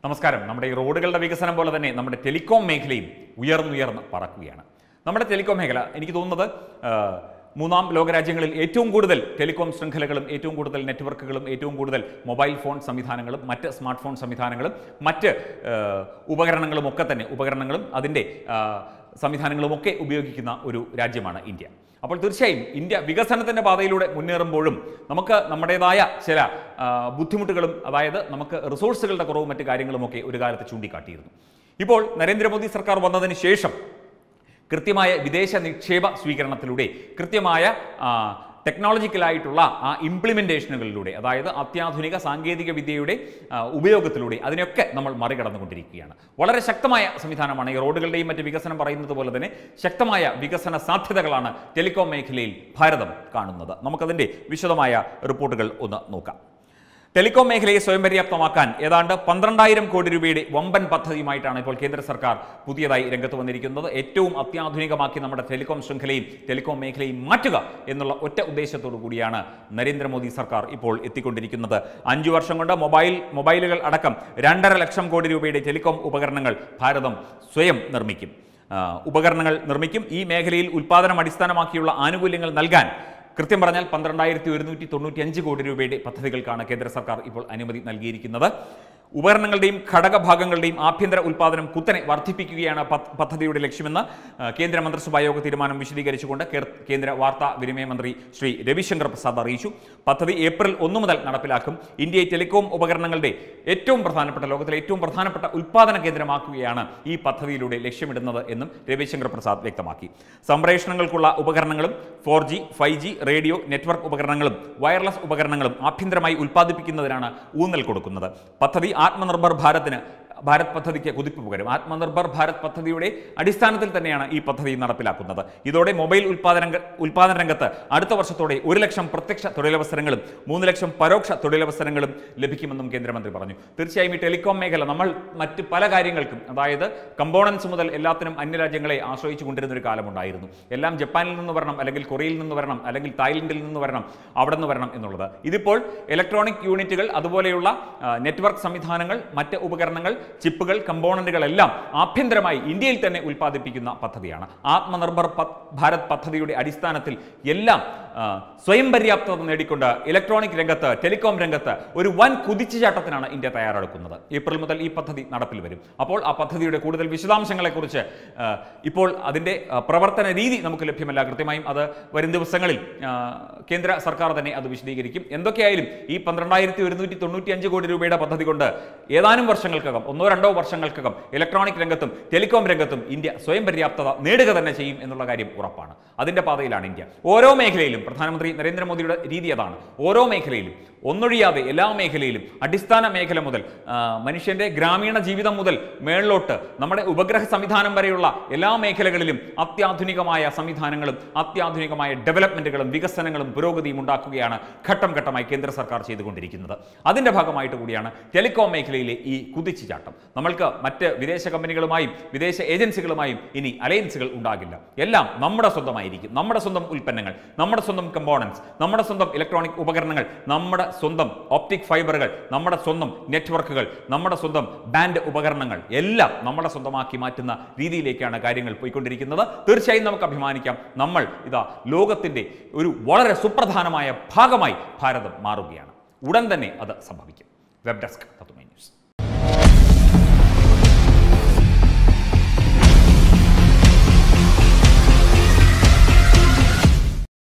നമസ്കാരം നമ്മുടെ ഈ റോഡുകളുടെ വികസനം പോലെ തന്നെ നമ്മുടെ ടെലികോം മേഖലയും ഉയർന്നുയർന്ന് പറക്കുകയാണ് നമ്മുടെ ടെലികോം മേഖല എനിക്ക് തോന്നുന്നത് ആ, മൂന്നാം ലോകരാജ്യങ്ങളിൽ ഏറ്റവും കൂടുതൽ ടെലികോം ശൃംഖലകളും ഏറ്റവും കൂടുതൽ നെറ്റ്വർക്കുകളും ഏറ്റവും കൂടുതൽ മൊബൈൽ ഫോൺ സംവിധാനങ്ങളും മറ്റ് സ്മാർട്ട് ഫോൺ സംവിധാനങ്ങളും മറ്റ് ആ, ഉപകരണങ്ങളും ഒക്കെ തന്നെ ഉപകരണങ്ങളും അതിൻ്റെ ആ, സംവിധാനങ്ങളും ഒക്കെ ഉപയോഗിക്കുന്ന ഒരു രാജ്യമാണ് ഇന്ത്യ അപ്പോൾ തീർച്ചയായും ഇന്ത്യ വികസനത്തിൻ്റെ പാതയിലൂടെ മുന്നേറുമ്പോഴും നമുക്ക് നമ്മുടേതായ ചില ആ, ബുദ്ധിമുട്ടുകളും അതായത് നമുക്ക് റിസോഴ്സുകളുടെ കുറവും മറ്റു കാര്യങ്ങളുമൊക്കെ ഒരു കാലത്ത് ചൂണ്ടിക്കാട്ടിയിരുന്നു ഇപ്പോൾ നരേന്ദ്രമോദി സർക്കാർ വന്നതിന് ശേഷം കൃത്യമായ വിദേശ നിക്ഷേപ സ്വീകരണത്തിലൂടെ കൃത്യമായ ആ, ടെക്നോളജിക്കലായിട്ടുള്ള ആ ഇംപ്ലിമെൻറ്റേഷനുകളിലൂടെ അതായത് അത്യാധുനിക സാങ്കേതിക വിദ്യയുടെ ആ, ഉപയോഗത്തിലൂടെ അതിനൊക്കെ നമ്മൾ മറികടന്നുകൊണ്ടിരിക്കുകയാണ് വളരെ ശക്തമായ സംവിധാനമാണ് ഈ റോഡുകളുടെയും മറ്റ് വികസനം പറയുന്നത് പോലെ തന്നെ ശക്തമായ വികസന സാധ്യതകളാണ് ടെലികോം മേഖലയിൽ ഭാരതം കാണുന്നത് നമുക്കതിൻ്റെ വിശദമായ റിപ്പോർട്ടുകൾ ഒന്ന് നോക്കാം ടെലികോം മേഖലയെ സ്വയം പര്യാപ്തമാക്കാൻ ഏതാണ്ട് പന്ത്രണ്ടായിരം കോടി രൂപയുടെ വമ്പൻ പദ്ധതിയുമായിട്ടാണ് ഇപ്പോൾ കേന്ദ്ര സർക്കാർ പുതിയതായി രംഗത്ത് വന്നിരിക്കുന്നത് ഏറ്റവും അത്യാധുനികമാക്കി നമ്മുടെ ടെലികോം ശൃംഖലയും ടെലികോം മേഖലയും മാറ്റുക എന്നുള്ള ഒറ്റ ഉദ്ദേശത്തോടു കൂടിയാണ് നരേന്ദ്രമോദി സർക്കാർ ഇപ്പോൾ എത്തിക്കൊണ്ടിരിക്കുന്നത് അഞ്ചു വർഷം കൊണ്ട് മൊബൈൽ മൊബൈലുകൾ അടക്കം രണ്ടര ലക്ഷം കോടി രൂപയുടെ ടെലികോം ഉപകരണങ്ങൾ ഭാരതം സ്വയം നിർമ്മിക്കും ആ, ഉപകരണങ്ങൾ നിർമ്മിക്കും ഈ മേഖലയിൽ ഉൽപ്പാദനം അടിസ്ഥാനമാക്കിയുള്ള ആനുകൂല്യങ്ങൾ നൽകാൻ കൃത്യം പറഞ്ഞാൽ പന്ത്രണ്ടായിരത്തി ഒരുന്നൂറ്റി തൊണ്ണൂറ്റി അഞ്ച് കോടി രൂപയുടെ പദ്ധതികൾക്കാണ് കേന്ദ്ര സർക്കാർ ഇപ്പോൾ അനുമതി നൽകിയിരിക്കുന്നത് ഉപകരണങ്ങളുടെയും ഘടകഭാഗങ്ങളുടെയും ആഭ്യന്തര ഉൽപ്പാദനം കുത്തനെ വർദ്ധിപ്പിക്കുകയാണ് പദ്ധ- പദ്ധതിയുടെ ലക്ഷ്യമെന്ന് ആ, കേന്ദ്ര മന്ത്രിസഭാ യോഗ തീരുമാനം വിശദീകരിച്ചുകൊണ്ട് കേർ- കേന്ദ്ര വാർത്താ വിനിമയ മന്ത്രി ശ്രീ രവിശങ്കർ പ്രസാദ് അറിയിച്ചു പദ്ധതി ഏപ്രിൽ ഒന്ന് മുതൽ നടപ്പിലാക്കും ഇന്ത്യയെ ടെലികോം ഉപകരണങ്ങളുടെ ഏറ്റവും പ്രധാനപ്പെട്ട ലോകത്തിലെ ഏറ്റവും പ്രധാനപ്പെട്ട ഉൽപ്പാദന കേന്ദ്രമാക്കുകയാണ് ഈ പദ്ധതിയിലൂടെ ലക്ഷ്യമിടുന്നത് എന്നും രവിശങ്കർ പ്രസാദ് വ്യക്തമാക്കി സംപ്രേഷണങ്ങൾക്കുള്ള ഉപകരണങ്ങളും four G five G radio network ഉപകരണങ്ങളും വയർലെസ് ഉപകരണങ്ങളും ആഭ്യന്തരമായി ഉൽപ്പാദിപ്പിക്കുന്നതിനാണ് ഊന്നൽ കൊടുക്കുന്നത് പദ്ധതി ആത്മനിർഭർ ഭാരത്തിന് ഭാരത് പദ്ധതിക്ക് കുതിപ്പ് പകരും ആത്മനിർഭർ ഭാരത് പദ്ധതിയുടെ അടിസ്ഥാനത്തിൽ തന്നെയാണ് ഈ പദ്ധതി നടപ്പിലാക്കുന്നത് ഇതോടെ മൊബൈൽ ഉൽപ്പാദന ഉൽപ്പാദന രംഗത്ത് അടുത്ത വർഷത്തോടെ ഒരു ലക്ഷം പ്രത്യക്ഷ തൊഴിലവസരങ്ങളും മൂന്ന് ലക്ഷം പരോക്ഷ തൊഴിലവസരങ്ങളും ലഭിക്കുമെന്നും കേന്ദ്രമന്ത്രി പറഞ്ഞു തീർച്ചയായും ഈ ടെലികോം മേഖല നമ്മൾ മറ്റ് പല കാര്യങ്ങൾക്കും അതായത് കമ്പോണൻസ് മുതൽ എല്ലാത്തിനും അന്യരാജ്യങ്ങളെ ആശ്രയിച്ചു കൊണ്ടിരുന്ന ഒരു കാലമുണ്ടായിരുന്നു എല്ലാം ജപ്പാനിൽ നിന്ന് വരണം അല്ലെങ്കിൽ കൊറിയയിൽ നിന്ന് വരണം അല്ലെങ്കിൽ തായ്ലൻഡിൽ നിന്ന് വരണം അവിടെ നിന്ന് വരണം എന്നുള്ളത് ഇതിപ്പോൾ ഇലക്ട്രോണിക് യൂണിറ്റുകൾ അതുപോലെയുള്ള ആ, നെറ്റ്വർക്ക് സംവിധാനങ്ങൾ മറ്റ് ഉപകരണങ്ങൾ ചിപ്പുകൾ കമ്പോണന്റുകൾ എല്ലാം ആഭ്യന്തരമായി ഇന്ത്യയിൽ തന്നെ ഉൽപ്പാദിപ്പിക്കുന്ന പദ്ധതിയാണ് ആത്മനിർഭർ പ- ഭാരത് പദ്ധതിയുടെ അടിസ്ഥാനത്തിൽ എല്ലാം ആ, സ്വയം പര്യാപ്തത നേടിക്കൊണ്ട് ഇലക്ട്രോണിക് രംഗത്ത് ടെലികോം രംഗത്ത് ഒരു വൻ കുതിച്ചുചാട്ടത്തിനാണ് ഇന്ത്യ തയ്യാറെടുക്കുന്നത് ഏപ്രിൽ മുതൽ ഈ പദ്ധതി നടപ്പിൽ വരും അപ്പോൾ ആ പദ്ധതിയുടെ കൂടുതൽ വിശദാംശങ്ങളെക്കുറിച്ച് ആ, ഇപ്പോൾ അതിൻ്റെ ആ, പ്രവർത്തന രീതി നമുക്ക് ലഭ്യമല്ല കൃത്യമായും അത് വരും ദിവസങ്ങളിൽ ആ, കേന്ദ്ര സർക്കാർ തന്നെ അത് വിശദീകരിക്കും എന്തൊക്കെയായാലും ഈ പന്ത്രണ്ടായിരത്തി ഒരുന്നൂറ്റി തൊണ്ണൂറ്റി അഞ്ച് കോടി രൂപയുടെ പദ്ധതി കൊണ്ട് ഏതാനും വർഷങ്ങൾക്കകം ഒന്നോ രണ്ടോ വർഷങ്ങൾക്കകം ഇലക്ട്രോണിക് രംഗത്തും ടെലികോം രംഗത്തും ഇന്ത്യ സ്വയം പര്യാപ്തത നേടുക തന്നെ ചെയ്യും എന്നുള്ള കാര്യം ഉറപ്പാണ് അതിന്റെ പാതയിലാണ് ഇന്ത്യ ഓരോ മേഖലയിലും പ്രധാനമന്ത്രി നരേന്ദ്രമോദിയുടെ രീതി അതാണ് ഓരോ മേഖലയിലും ഒന്നൊഴിയാതെ എല്ലാ മേഖലയിലും അടിസ്ഥാന മേഖല മുതൽ ആ, മനുഷ്യന്റെ ഗ്രാമീണ ജീവിതം മുതൽ മേളിലോട്ട് നമ്മുടെ ഉപഗ്രഹ സംവിധാനം വരെയുള്ള എല്ലാ മേഖലകളിലും അത്യാധുനികമായ സംവിധാനങ്ങളും അത്യാധുനികമായ ഡെവലപ്മെന്റുകളും വികസനങ്ങളും പുരോഗതിയും ഉണ്ടാക്കുകയാണ് ഘട്ടം ഘട്ടമായി കേന്ദ്ര സർക്കാർ ചെയ്തുകൊണ്ടിരിക്കുന്നത് അതിന്റെ ഭാഗമായിട്ട് കൂടിയാണ് ടെലികോം മേഖലയിലെ ഈ കുതിച്ചുചാട്ടം നമ്മൾക്ക് മറ്റ് വിദേശ കമ്പനികളുമായും വിദേശ ഏജൻസികളുമായും ഇനി അലയൻസുകൾ ഉണ്ടാകില്ല എല്ലാം നമ്മുടെ സ്വന്തമായിരിക്കും നമ്മുടെ സ്വന്തം ഉൽപ്പന്നങ്ങൾ നമ്മുടെ സ്വന്തം കമ്പോണൻസ് നമ്മുടെ സ്വന്തം ഇലക്ട്രോണിക് ഉപകരണങ്ങൾ നമ്മുടെ സ്വന്തം ഓപ്റ്റിക് ഫൈബറുകൾ നമ്മുടെ സ്വന്തം നെറ്റ്വർക്കുകൾ നമ്മുടെ സ്വന്തം ബാൻഡ് ഉപകരണങ്ങൾ എല്ലാം നമ്മുടെ സ്വന്തമാക്കി മാറ്റുന്ന രീതിയിലേക്കാണ് കാര്യങ്ങൾ പോയിക്കൊണ്ടിരിക്കുന്നത് തീർച്ചയായും നമുക്ക് അഭിമാനിക്കാം നമ്മൾ ഇതാ ലോകത്തിന്റെ ഒരു വളരെ സുപ്രധാനമായ ഭാഗമായി ഭാരതം മാറുകയാണ് ഉടൻ തന്നെ അത് സംഭവിക്കും വെബ് ഡെസ്ക് തത്തുമേ